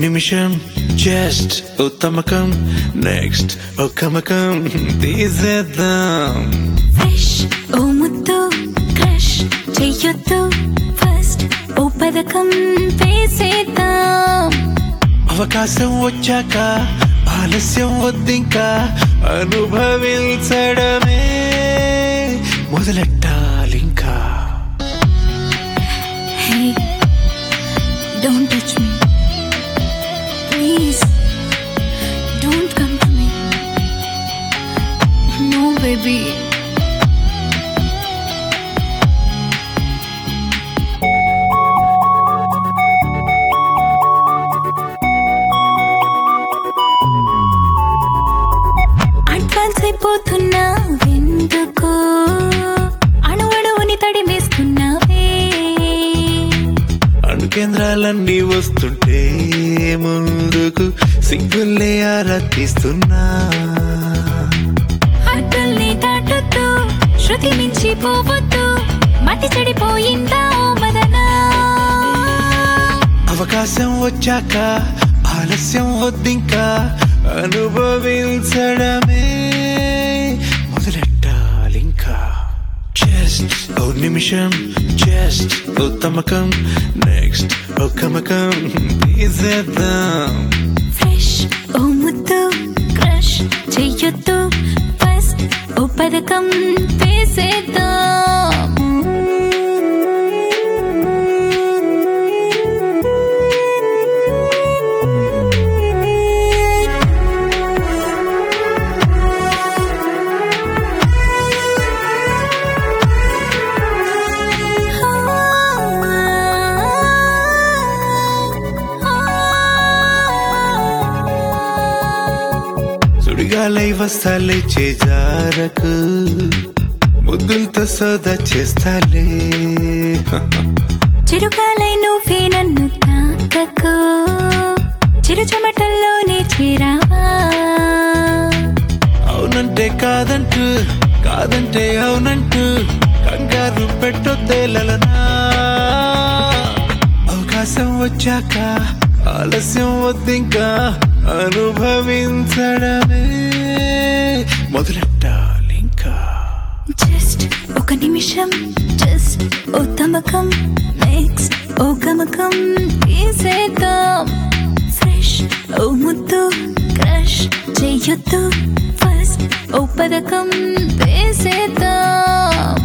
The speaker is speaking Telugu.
నిమిషం జస్ట్ ఓ తమకం నెక్స్ట్ ఓ కమకం తీసేద్దాం ఫ్రెష్ ఓ ముద్దు క్రష్ చెయ్యొద్దు ఫస్ట్ ఓ పథకం వేసేద్దాం అవకాశం వచ్చాక ఆలస్యం వద్దింకా అనుభవించడమే మొదలెట్టాలింకా hey don't touch me please don't come to me no baby advance అయిపోతున్నా ఎందుకు అణువణువుని తడిమేస్తున్నావే అణు కేంద్రాలన్నీ వస్తుంటే ముందుకు సిగ్గుల్నే ఆరా తీస్తున్నా అడ్డల్ని దాటొద్దు శృతి మించి పోవద్దు మతి చెడిపోయిందా ఓ మదనా అవకాశం వచ్చాక ఆలస్యం వద్దింకా అనుభవించడమే మొదలెట్టాలింకా జస్ట్ ఓ నిమిషం జస్ట్ ఓ తమకం నెక్స్ట్ ఓ కమకం తీసేద్దాం ఫ్రెష్ ఓ ముద్దు క్రష్ చెయ్యొద్దు ఫస్ట్ ఓ పథకం వేసేద్దాం సుడిగాలై వస్తాలే చేజారకు ముద్దులతో సోదా చేస్తాలే చిరుకాలై నువ్వే నన్ను తాకకు చిరు చెమటల్లోనే చేరావా అవునంటే కాదంటూ కాదంటే అవునంటూ కంగారు పెట్టొద్దేలనా అవకాశం వచ్చాక ఆలస్యం వద్దింకా అనుభవించడమే మొదలెట్టాలింకా జస్ట్ ఒక నిమిషం జస్ట్ ఓ తమకం నెక్స్ట్ ఓ గమకం వేసేద్దాం ఫ్రెష్ ఓ ముద్దు క్రష్ చెయ్యొద్దు ఫస్ట్ ఓ పథకం వేసేద్దాం